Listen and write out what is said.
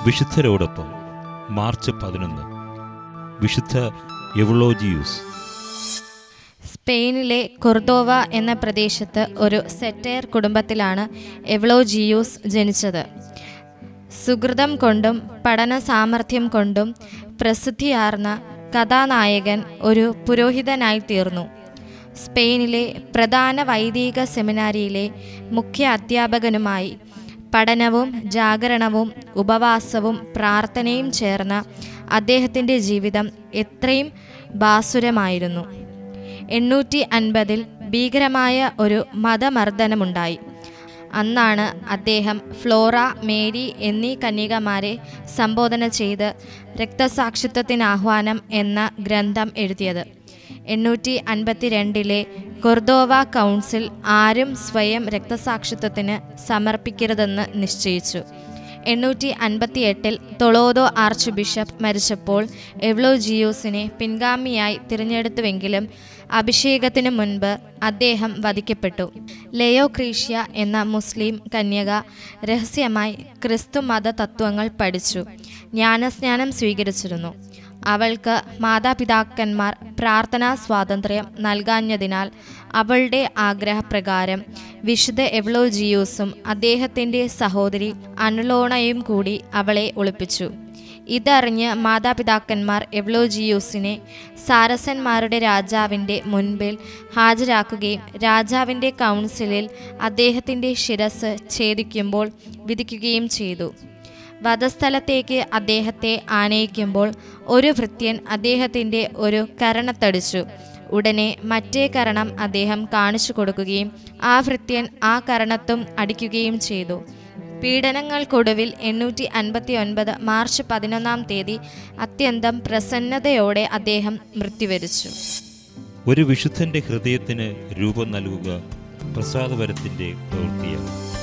വിശുദ്ധരോടൊപ്പം March പതിനൊന്ന് വിശുദ്ധ എവളോജിയൂസ് സ്പെയിനിലെ കൊർദോവ എന്ന പ്രദേശത്ത് ഒരു സെറ്റയർ കുടുംബത്തിലാണ് എവ്ലോജിയൂസ് ജനിച്ചത് സുഹൃതം കൊണ്ടും പഠന സാമർഥ്യം കൊണ്ടും പ്രസിദ്ധിയാർന്ന കഥാനായകൻ ഒരു പുരോഹിതനായി തീർന്നു സ്പെയിനിലെ പ്രധാന വൈദിക സെമിനാരിയിലെ മുഖ്യ അധ്യാപകനുമായി പഠനവും ജാഗരണവും ഉപവാസവും പ്രാർത്ഥനയും ചേർന്ന അദ്ദേഹത്തിൻ്റെ ജീവിതം എത്രയും ബാസുരമായിരുന്നു എണ്ണൂറ്റി അൻപതിൽ ഭീകരമായ ഒരു മതമർദ്ദനമുണ്ടായി അന്നാണ് അദ്ദേഹം ഫ്ലോറ മേരി എന്നീ കന്യകമാരെ സംബോധന ചെയ്ത് രക്തസാക്ഷിത്വത്തിനാഹ്വാനം എന്ന ഗ്രന്ഥം എഴുതിയത് എണ്ണൂറ്റി അൻപത്തിരണ്ടിലെ കൊർദോവ കൗൺസിൽ ആരും സ്വയം രക്തസാക്ഷിത്വത്തിന് സമർപ്പിക്കരുതെന്ന് നിശ്ചയിച്ചു എണ്ണൂറ്റി അൻപത്തി എട്ടിൽ തൊളോദോ ആർച്ച് ബിഷപ്പ് മരിച്ചപ്പോൾ എവ്ലോജിയൂസിനെ പിൻഗാമിയായി തിരഞ്ഞെടുത്തുവെങ്കിലും അഭിഷേകത്തിനു മുൻപ് അദ്ദേഹം വധിക്കപ്പെട്ടു ലയോ ക്രീഷ്യ എന്ന മുസ്ലിം കന്യക രഹസ്യമായി ക്രിസ്തു മത തത്വങ്ങൾ പഠിച്ചു ജ്ഞാനസ്നാനം സ്വീകരിച്ചിരുന്നു അവൾക്ക് മാതാപിതാക്കന്മാർ പ്രാർത്ഥനാ സ്വാതന്ത്ര്യം നൽകാഞ്ഞതിനാൽ അവളുടെ ആഗ്രഹപ്രകാരം വിശുദ്ധ എവ്ലോജിയൂസും അദ്ദേഹത്തിൻ്റെ സഹോദരി അനുലോണയും കൂടി അവളെ ഒളിപ്പിച്ചു ഇതറിഞ്ഞ് മാതാപിതാക്കന്മാർ എവ്ലോജിയൂസിനെ സാരസന്മാരുടെ രാജാവിൻ്റെ മുൻപിൽ ഹാജരാക്കുകയും രാജാവിൻ്റെ കൗൺസിലിൽ അദ്ദേഹത്തിൻ്റെ ശിരസ് ഛേദിക്കുമ്പോൾ വിധിക്കുകയും ചെയ്തു വധസ്ഥലത്തേക്ക് അദ്ദേഹത്തെ ആനയിക്കുമ്പോൾ ഒരു ഭൃത്യൻ അദ്ദേഹത്തിൻ്റെ ഒരു കരണത്തടിച്ചു ഉടനെ മറ്റേ കരണം അദ്ദേഹം കാണിച്ചു കൊടുക്കുകയും ആ ഭൃത്യൻ ആ കരണത്തും അടിക്കുകയും ചെയ്തു പീഡനങ്ങൾക്കൊടുവിൽ എണ്ണൂറ്റി അൻപത്തി ഒൻപത് മാർച്ച് പതിനൊന്നാം തീയതി അത്യന്തം പ്രസന്നതയോടെ അദ്ദേഹം മൃത്യുവരിച്ചു ഒരു വിശുദ്ധന്റെ ഹൃദയത്തിന് രൂപം നൽകുക പ്രസാദവരത്തിന്റെ പ്രവൃത്തിയാണ്